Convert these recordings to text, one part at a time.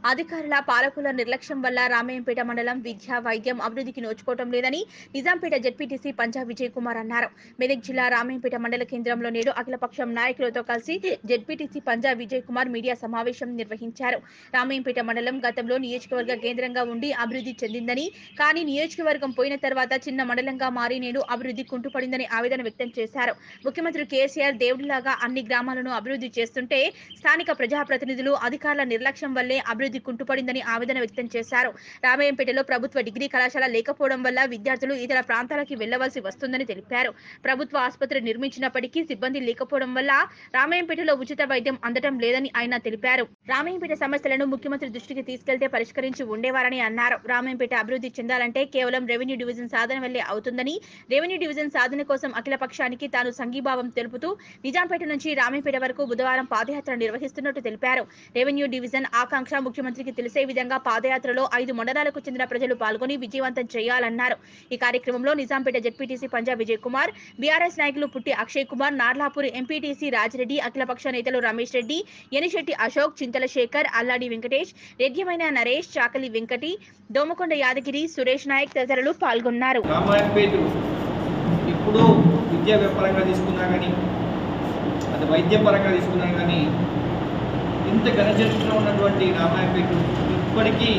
అధికారుల పాలకుల నిర్లక్ష్యం వల్ల రామయ్యంపేట మండలం విద్య వైద్యం అభివృద్ధికి నోచుకోవటం లేదని నిజాంపేట జెడ్పీటీసీ పంజా విజయ్ కుమార్ అన్నారు మెదక్ జిల్లా రామయ్యంపేట మండల కేంద్రంలో నేడు అఖిలపక్షం నాయకులతో కలిసి జెడ్పీటీసీ పంజా విజయ్ కుమార్ మీడియా సమావేశం నిర్వహించారు రామయ్యంపేట మండలం గతంలో నియోజకవర్గ కేంద్రంగా ఉండి అభివృద్ధి చెందిందని కానీ నియోజకవర్గం పోయిన తర్వాత చిన్న మండలంగా మారి నేడు అభివృద్ధి కుంటుపడిందని ఆవేదన వ్యక్తం చేశారు ముఖ్యమంత్రి కేసీఆర్ దేవుడిలాగా అన్ని గ్రామాలను అభివృద్ధి చేస్తుంటే స్థానిక ప్రజాప్రతినిధులు అధికారుల నిర్లక్ష్యం వల్లే అభివృద్ధి కుంటుపడిందని ఆవేదన వ్యక్తం చేశారు రామయ్యంపేటలో ప్రభుత్వ డిగ్రీ కళాశాల లేకపోవడం వల్ల విద్యార్థులు ఇతర ప్రాంతాలకి వెళ్లవలసి వస్తుందని తెలిపారు ప్రభుత్వ ఆసుపత్రి నిర్మించినప్పటికీ సిబ్బంది లేకపోవడం వల్ల రామయ్యంపేటలో ఉచిత వైద్యం అందటం లేదని ఆయన తెలిపారు రామయ్యంపేట సమస్యలను ముఖ్యమంత్రి దృష్టికి తీసుకెళ్తే పరిష్కరించి ఉండేవారని అన్నారు రామయ్యంపేట అభివృద్ధి చెందాలంటే కేవలం రెవెన్యూ డివిజన్ సాధన వల్లే అవుతుందని రెవెన్యూ డివిజన్ సాధన కోసం అఖిల పక్షానికి తాను సంఘీభావం తెలుపుతూ నిజాంపేట నుంచి రామయ్యంపేట వరకు బుధవారం పాదయాత్ర నిర్వహిస్తున్నట్టు తెలిపారు రెవెన్యూ డివిజన్ ఆకాంక్ష ముఖ్యమంత్రికి తెలిసే విధంగా పాదయాత్రలో ఐదు మండలాలకు చెందిన ప్రజలు పాల్గొని విజయవంతం చేయాలన్నారు ఈ కార్యక్రమంలో నిజాంపేట జెడ్పీటీసీ పంజాబ్ విజయ్ కుమార్ బీఆర్ఎస్ నాయకులు పుట్టి అక్షయ్ కుమార్ నార్లాపూర్ ఎంపీటీసీ రాజిరెడ్డి అఖిలపక్ష నేతలు రమేష్ రెడ్డి యనిశెట్టి అశోక్ చింతల శేఖర్ అల్లాడి వెంకటేష్ రెడ్యమైన నరేష్ చాకలి వెంకటి దోమకొండ యాదగిరి సురేష్ నాయక్ తదితరులు పాల్గొన్నారు రామాయణపేట ఇప్పుడు విద్యా పరంగా తీసుకున్నా కానీ అది వైద్య పరంగా తీసుకున్నా కానీ ఇంత ఘనచరిత్ర ఉన్నటువంటి రామాయణపేట ఇప్పటికీ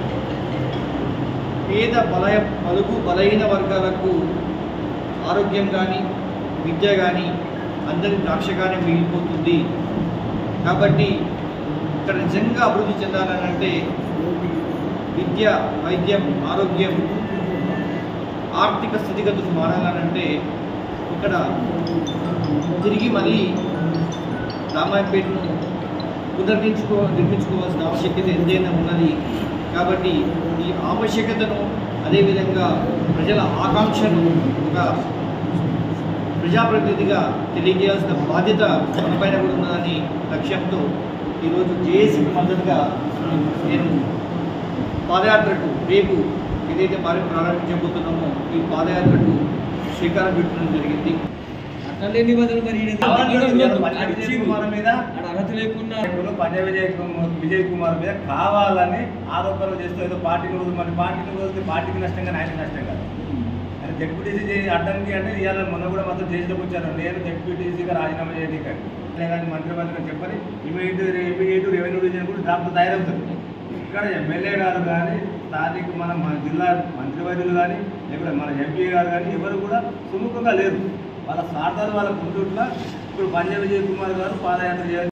పేద బలయ బలుగు బలహీన వర్గాలకు ఆరోగ్యం కానీ విద్య కానీ అందరి ద్రాక్షగానే మిగిలిపోతుంది కాబట్టి ఇక్కడ నిజంగా అభివృద్ధి చెందాలని అంటే విద్య వైద్యం ఆరోగ్యం ఆర్థిక స్థితిగతులు మారాలనంటే ఇక్కడ తిరిగి మళ్ళీ రామాయణపేటను పునర్నించుకో నిర్మించుకోవాల్సిన ఆవశ్యకత ఎంతైనా ఉన్నది కాబట్టి ఈ ఆవశ్యకతను అదేవిధంగా ప్రజల ఆకాంక్షను ఒక ప్రజాప్రతినిధిగా తెలియజేయాల్సిన బాధ్యత మనపైన కూడా ఉన్నదని లక్ష్యంతో ఈరోజు జేఏసీకి మద్దతుగా నేను పాదయాత్రకు రేపు ఏదైతే మరి ప్రారంభించబోతున్నామో ఈ పాదయాత్రకు శ్రీకారం చుట్టడం జరిగింది అట్లనే నిబంధనలు మరి ఈయన ఎందుకు పంజాబ్ ఆడ విజయ్ కుమార్ మీద ఆడ అర్హత లేకున్నా నాయకులు పంజాబ్ విజయ్ కుమార్ విజయ్ కుమార్ మీద కావాలని ఆరోపణలు చేస్తూ ఏదో పార్టీని వదులు మరి పార్టీని వదిలితే పార్టీకి నష్టం కానీ ఆయనకి నష్టం కాదు ఆయన జడ్పీటీసీ చేసి అడ్డానికి అంటే ఇవాళ మొన్న కూడా మొత్తం చేసిలోకి వచ్చాను నేను జడ్పీటీసీగా రాజీనామా చేయడానికి కానీ మంత్రి మంత్రిగా చెప్పని ఇమీడియట్ ఇమీడియట్ రెవెన్యూ డివిజన్ కూడా డాక్టర్ తయారవుతుంది ఇక్కడ ఎమ్మెల్యే గారు కానీ స్థానిక మన మన జిల్లా మంత్రివర్యులు కానీ లేకపోతే మన ఎంపీ గారు కానీ ఎవరు కూడా సుముఖంగా లేరు వాళ్ళ స్వార్థాలు వాళ్ళ ముందుట్ల ఇప్పుడు పంజాబ్ విజయ్ కుమార్ గారు పాదయాత్ర చేయాలి